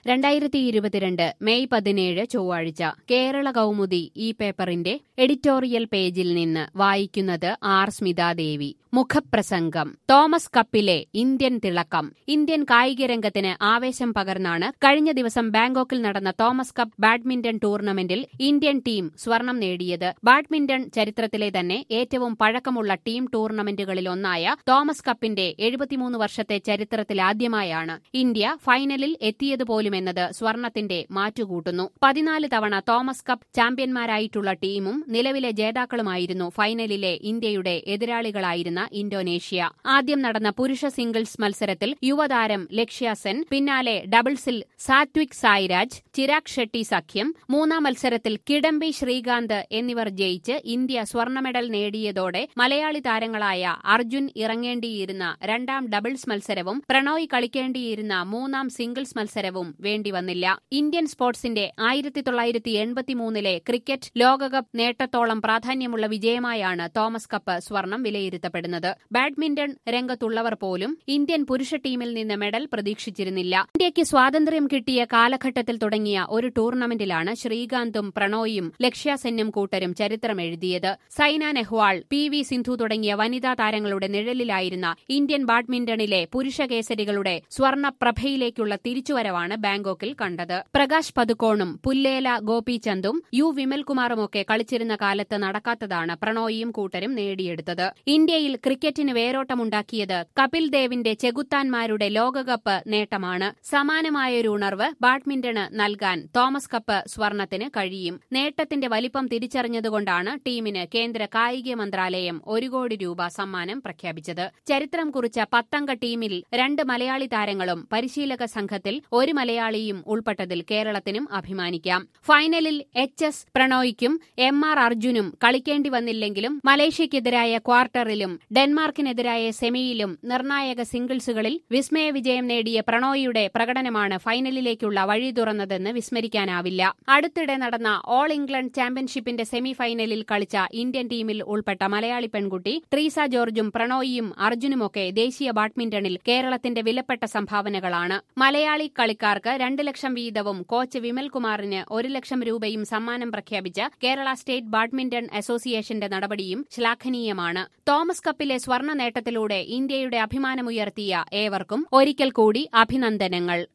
രണ്ടായിരത്തി ഇരുപത്തിരണ്ട് മെയ് പതിനേഴ് ചൊവ്വാഴ്ച കേരള കൗമുദി ഈ പേപ്പറിന്റെ എഡിറ്റോറിയൽ പേജിൽ നിന്ന് വായിക്കുന്നത് ആർ സ്മിതാദേവി മുഖപ്രസംഗം തോമസ് കപ്പിലെ ഇന്ത്യൻ തിളക്കം ഇന്ത്യൻ കായിക രംഗത്തിന് ആവേശം പകർന്നാണ് കഴിഞ്ഞ ദിവസം ബാങ്കോക്കിൽ നടന്ന തോമസ് കപ്പ് ബാഡ്മിന്റൺ ടൂർണമെന്റിൽ ഇന്ത്യൻ ടീം സ്വർണം നേടിയത് ബാഡ്മിന്റൺ ചരിത്രത്തിലെ തന്നെ ഏറ്റവും പഴക്കമുള്ള ടീം ടൂർണമെന്റുകളിലൊന്നായ തോമസ് കപ്പിന്റെ എഴുപത്തിമൂന്ന് വർഷത്തെ ചരിത്രത്തിലാദ്യമായാണ് ഇന്ത്യ ഫൈനലിൽ എത്തിയതുപോലുമെന്നത് സ്വർണത്തിന്റെ മാറ്റുകൂട്ടുന്നു പതിനാല് തവണ തോമസ് കപ്പ് ചാമ്പ്യന്മാരായിട്ടുള്ള ടീമും നിലവിലെ ജേതാക്കളുമായിരുന്നു ഫൈനലിലെ ഇന്ത്യയുടെ എതിരാളികളായിരുന്ന ഇന്തോനേഷ്യ ആദ്യം നടന്ന പുരുഷ സിംഗിൾസ് മത്സരത്തിൽ യുവതാരം ലക്ഷ്യ സെൻ പിന്നാലെ ഡബിൾസിൽ സാത്വിക് സായിരാജ് ചിരാഗ് ഷെട്ടി സഖ്യം മൂന്നാം മത്സരത്തിൽ കിഡംബി ശ്രീകാന്ത് എന്നിവർ ജയിച്ച് ഇന്ത്യ സ്വർണ്ണ മെഡൽ നേടിയതോടെ മലയാളി താരങ്ങളായ അർജുൻ ഇറങ്ങേണ്ടിയിരുന്ന രണ്ടാം ഡബിൾസ് മത്സരവും പ്രണോയ് കളിക്കേണ്ടിയിരുന്ന മൂന്നാം സിംഗിൾസ് മത്സരവും വേണ്ടിവന്നില്ല ഇന്ത്യൻ സ്പോർട്സിന്റെ ആയിരത്തി തൊള്ളായിരത്തി എൺപത്തിമൂന്നിലെ ക്രിക്കറ്റ് ലോകകപ്പ് നേട്ടത്തോളം പ്രാധാന്യമുള്ള വിജയമായാണ് തോമസ് കപ്പ് സ്വർണം വിലയിരുത്തപ്പെടുന്നത് ബാഡ്മിന്റൺ രംഗത്തുള്ളവർ പോലും ഇന്ത്യൻ പുരുഷ ടീമിൽ നിന്ന് മെഡൽ പ്രതീക്ഷിച്ചിരുന്നില്ല ഇന്ത്യയ്ക്ക് സ്വാതന്ത്ര്യം കിട്ടിയ കാലഘട്ടത്തിൽ തുടങ്ങിയ ഒരു ടൂർണമെന്റിലാണ് ശ്രീകാന്തും പ്രണോയും ലക്ഷ്യാസെന്നും കൂട്ടരും ചരിത്രം എഴുതിയത് സൈന നെഹ്വാൾ പി വി സിന്ധു തുടങ്ങിയ വനിതാ താരങ്ങളുടെ നിഴലിലായിരുന്ന ഇന്ത്യൻ ബാഡ്മിന്റണിലെ പുരുഷ കേസരികളുടെ സ്വർണ്ണപ്രഭയിലേക്കുള്ള തിരിച്ചുവരവാണ് ബാങ്കോക്കിൽ കണ്ടത് പ്രകാശ് പതുക്കോണും പുല്ലേല ഗോപിചന്ദും യു വിമൽകുമാറുമൊക്കെ കളിച്ചിരുന്ന കാലത്ത് നടക്കാത്തതാണ് പ്രണോയിയും കൂട്ടരും നേടിയെടുത്തത് ഇന്ത്യയിൽ ക്രിക്കറ്റിന് വേരോട്ടമുണ്ടാക്കിയത് കപിൽ ദേവിന്റെ ചെകുത്താന്മാരുടെ ലോകകപ്പ് നേട്ടമാണ് സമാനമായൊരു ഉണർവ് ബാഡ്മിന്റണ് നൽകാൻ തോമസ് കപ്പ് സ്വർണത്തിന് കഴിയും നേട്ടത്തിന്റെ വലിപ്പം തിരിച്ചറിഞ്ഞതുകൊണ്ടാണ് ടീമിന് കേന്ദ്ര കായിക മന്ത്രാലയം ഒരു കോടി രൂപ സമ്മാനം പ്രഖ്യാപിച്ചത് ചരിത്രം കുറിച്ച പത്തംഗ ടീമിൽ രണ്ട് മലയാളി താരങ്ങളും പരിശീലക സംഘത്തിൽ ഒരു മലയാളിയും ഉൾപ്പെട്ടതിൽ കേരളത്തിനും അഭിമാനിക്കാം ഫൈനലിൽ എച്ച് എസ് പ്രണോയ്ക്കും എം ആർ അർജുനും കളിക്കേണ്ടി വന്നില്ലെങ്കിലും മലേഷ്യക്കെതിരായ ക്വാർട്ടറിലും ഡെൻമാർക്കിനെതിരായ സെമിയിലും നിർണായക സിംഗിൾസുകളിൽ വിസ്മയ വിജയം നേടിയ പ്രണോയിയുടെ പ്രകടനമാണ് ഫൈനലിലേക്കുള്ള വഴി തുറന്നതെന്ന് വിസ്മരിക്കാനാവില്ല അടുത്തിടെ നടന്ന ഓൾ ഇംഗ്ലണ്ട് ചാമ്പ്യൻഷിപ്പിന്റെ സെമി ഫൈനലിൽ കളിച്ച ഇന്ത്യൻ ടീമിൽ ഉൾപ്പെട്ട മലയാളി പെൺകുട്ടി ട്രീസ ജോർജും പ്രണോയിയും അർജുനുമൊക്കെ ദേശീയ ബാഡ്മിന്റണിൽ കേരളത്തിന്റെ വിലപ്പെട്ട സംഭാവനകളാണ് മലയാളി കളിക്കാർക്ക് രണ്ട് ലക്ഷം വീതവും കോച്ച് വിമൽകുമാറിന് ഒരു ലക്ഷം രൂപയും സമ്മാനം പ്രഖ്യാപിച്ച കേരള സ്റ്റേറ്റ് ബാഡ്മിന്റൺ അസോസിയേഷന്റെ നടപടിയും ശ്ലാഘനീയമാണ് തോമസ് കപ്പിലെ സ്വർണ്ണ നേട്ടത്തിലൂടെ ഇന്ത്യയുടെ അഭിമാനമുയർത്തിയ ഏവർക്കും ഒരിക്കൽ കൂടി അഭിനന്ദനങ്ങൾ